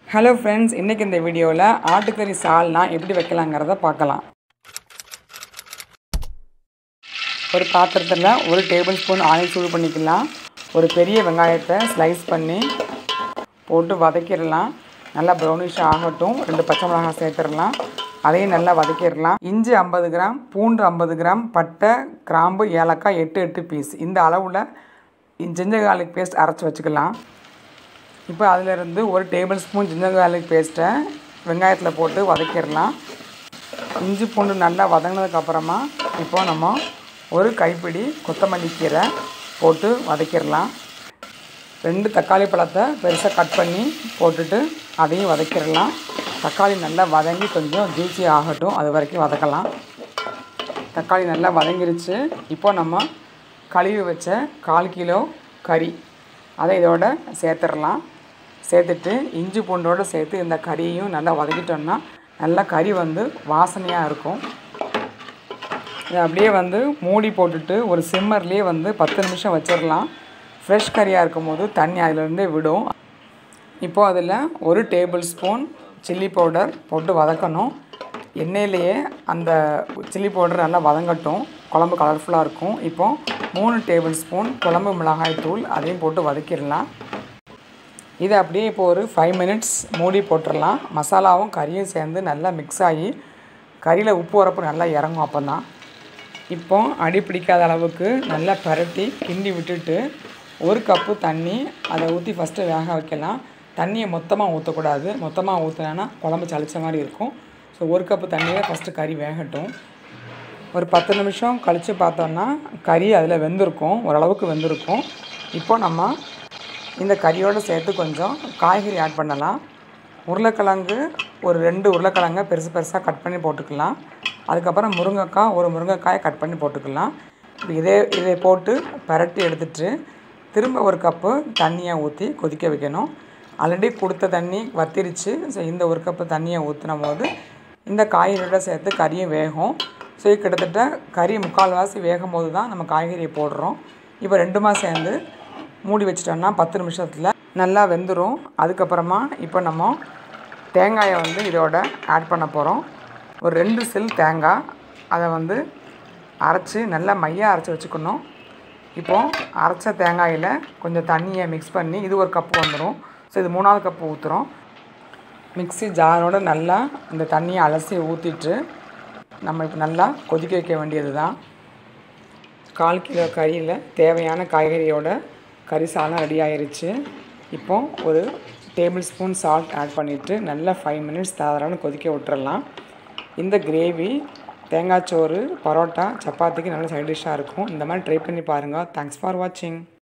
hello friends இன்றைக்கி இந்த வீடியோவில் ஆட்டுக்கறி சால்னா எப்படி வைக்கலாங்கிறத பார்க்கலாம் ஒரு பாத்திரத்தில் ஒரு டேபிள் ஸ்பூன் ஆயில் சூடு பண்ணிக்கலாம் ஒரு பெரிய வெங்காயத்தை ஸ்லைஸ் பண்ணி போட்டு வதக்கிடலாம் நல்லா ப்ரௌனிஷ் ஆகட்டும் ரெண்டு பச்சை மிளகாய் சேர்த்துடலாம் அதையும் நல்லா வதக்கிடலாம் இஞ்சி ஐம்பது கிராம் பூண்டு ஐம்பது கிராம் பட்டை கிராம்பு ஏலக்காய் எட்டு எட்டு பீஸ் இந்த அளவில் ஜிஞ்சர் garlic பேஸ்ட் அரைச்சி வச்சுக்கலாம் இப்போ அதிலிருந்து ஒரு டேபிள் ஸ்பூன் ஜிஞ்சர் garlic பேஸ்ட்டை வெங்காயத்தில் போட்டு வதக்கிடலாம் இஞ்சி பூண்டு நல்லா வதங்கினதுக்கப்புறமா இப்போ நம்ம ஒரு கைப்பிடி கொத்தமல்லி கீரை போட்டு வதக்கிடலாம் ரெண்டு தக்காளி பழத்தை பெருசாக கட் பண்ணி போட்டுட்டு அதையும் வதக்கிடலாம் தக்காளி நல்லா வதங்கி கொஞ்சம் ஜூசி ஆகட்டும் அது வரைக்கும் வதக்கலாம் தக்காளி நல்லா வதங்கிருச்சு இப்போ நம்ம கழுவி வச்ச கால் கிலோ கறி அதை இதோட சேர்த்துடலாம் சேர்த்துட்டு இஞ்சி பூண்டோடு சேர்த்து இந்த கறியையும் நல்லா வதக்கிட்டோம்னா நல்லா கறி வந்து வாசனையாக இருக்கும் இதை அப்படியே வந்து மூடி போட்டுட்டு ஒரு சிம்மர்லேயே வந்து பத்து நிமிஷம் வச்சிடலாம் ஃப்ரெஷ் கறியாக இருக்கும்போது தண்ணி அதிலிருந்தே விடும் இப்போது அதில் ஒரு டேபிள் ஸ்பூன் சில்லி பவுடர் போட்டு வதக்கணும் எண்ணெயிலேயே அந்த சில்லி பவுடர் நல்லா வதங்கட்டும் குழம்பு கலர்ஃபுல்லாக இருக்கும் இப்போ மூணு டேபிள் ஸ்பூன் குழம்பு மிளகாய் தூள் அதையும் போட்டு வதக்கிடலாம் இதை அப்படியே இப்போ ஒரு ஃபைவ் மினிட்ஸ் மூடி போட்டுடலாம் மசாலாவும் கறியும் சேர்ந்து நல்லா மிக்ஸ் ஆகி கறியில் உப்பு உரப்பு நல்லா இறங்கும் அப்போ தான் இப்போ அடி பிடிக்காத அளவுக்கு நல்லா பரட்டி கிண்டி விட்டுட்டு ஒரு கப்பு தண்ணி அதை ஊற்றி ஃபஸ்ட்டு வேக வைக்கலாம் தண்ணியை மொத்தமாக ஊற்றக்கூடாது மொத்தமாக ஊற்றினா குழம்பு சளிச்ச மாதிரி இருக்கும் ஸோ ஒரு கப்பு தண்ணியில் ஃபஸ்ட்டு கறி வேகட்டும் ஒரு பத்து நிமிஷம் கழித்து பார்த்தோன்னா கறி அதில் வெந்திருக்கும் ஓரளவுக்கு வெந்திருக்கும் இப்போ நம்ம இந்த கறியோடு சேர்த்து கொஞ்சம் காய்கறி ஆட் பண்ணலாம் உருளைக்கிழங்கு ஒரு ரெண்டு உருளைக்கிழங்கை பெருசு பெருசாக கட் பண்ணி போட்டுக்கலாம் அதுக்கப்புறம் முருங்கைக்காய் ஒரு முருங்கைக்காயை கட் பண்ணி போட்டுக்கலாம் இப்போ இதே இதை போட்டு பரட்டி எடுத்துட்டு திரும்ப ஒரு கப்பு தண்ணியை ஊற்றி கொதிக்க வைக்கணும் ஆல்ரெடி கொடுத்த தண்ணி வத்திருச்சு ஸோ இந்த ஒரு கப்பு தண்ணியை ஊற்றின போது இந்த காய்கறியோட சேர்த்து கறியும் வேகும் ஸோ கிட்டத்தட்ட கறி முக்கால்வாசி வேகும் போது தான் நம்ம காய்கறியை போடுறோம் இப்போ ரெண்டுமா சேர்ந்து மூடி வச்சிட்டோம்னா பத்து நிமிஷத்தில் நல்லா வெந்துடும் அதுக்கப்புறமா இப்போ நம்ம தேங்காயை வந்து இதோட ஆட் பண்ண போகிறோம் ஒரு ரெண்டு செல் தேங்காய் அதை வந்து அரைச்சி நல்லா மையாக அரைச்சி வச்சுக்கணும் இப்போது அரைச்ச தேங்காயில் கொஞ்சம் தண்ணியை மிக்ஸ் பண்ணி இது ஒரு கப்பு வந்துடும் ஸோ இது மூணாவது கப்பு ஊற்றுறோம் மிக்ஸி ஜாரோட நல்லா இந்த தண்ணியை அலசி ஊற்றிட்டு நம்ம இப்போ நல்லா கொதிக்க வைக்க வேண்டியது தான் கால் கிலோ கறியில் தேவையான காய்கறியோட கறி சாதம் ரெடி ஆயிருச்சு இப்போ ஒரு டேபிள் ஸ்பூன் சால்ட் ஆட் பண்ணிவிட்டு நல்லா ஃபைவ் மினிட்ஸ் தாராளம் கொதிக்க விட்டுறலாம் இந்த கிரேவி தேங்காய் சோறு பரோட்டா சப்பாத்திக்கு நல்ல சைட் டிஷ்ஷாக இருக்கும் இந்த மாதிரி ட்ரை பண்ணி பாருங்கள் தேங்க்ஸ் ஃபார் வாட்சிங்